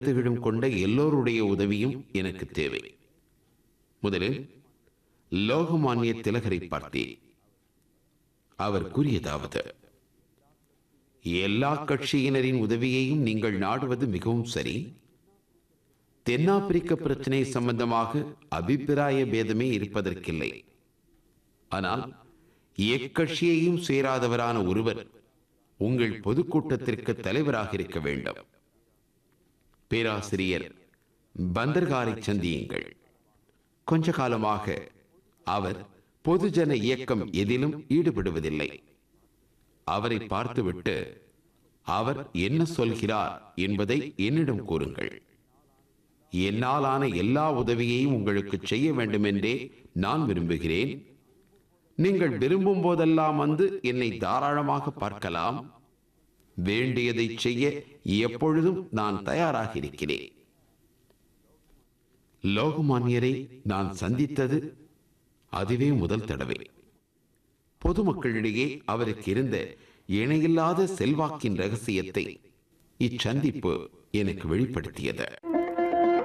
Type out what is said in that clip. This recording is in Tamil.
கருத்துகளும் கொண்ட எல்லோருடைய உதவியும் எனக்கு தேவை முதலில் லோகமானிய திலகரை பார்த்தேன் அவர் கூறியதாவது எல்லா கட்சியினரின் உதவியையும் நீங்கள் நாடுவது மிகவும் சரி தென்னாப்பிரிக்க பிரச்சனை சம்பந்தமாக அபிப்பிராய பேதமே இருப்பதற்கில்லை ஆனால் எக்கட்சியையும் சேராதவரான ஒருவர் உங்கள் பொதுக்கூட்டத்திற்கு தலைவராக இருக்க வேண்டும் பேராசிரியர் பந்தர்காரை சந்தியுங்கள் கொஞ்ச காலமாக அவர் பொதுஜன இயக்கம் எதிலும் ஈடுபடுவதில்லை அவரை பார்த்துவிட்டு அவர் என்ன சொல்கிறார் என்பதை என்னிடம் கூறுங்கள் என்னாலான எல்லா உதவியையும் உங்களுக்கு செய்ய வேண்டுமென்றே நான் விரும்புகிறேன் நீங்கள் விரும்பும் போதெல்லாம் வந்து என்னை தாராளமாக பார்க்கலாம் வேண்டியதை செய்ய எப்பொழுதும் நான் தயாராக இருக்கிறேன் லோகமானியரை நான் சந்தித்தது அதுவே முதல் தடவை பொதுமக்களிடையே அவருக்கு இருந்த இணையில்லாத செல்வாக்கின் ரகசியத்தை இச்சந்திப்பு எனக்கு வெளிப்படுத்தியது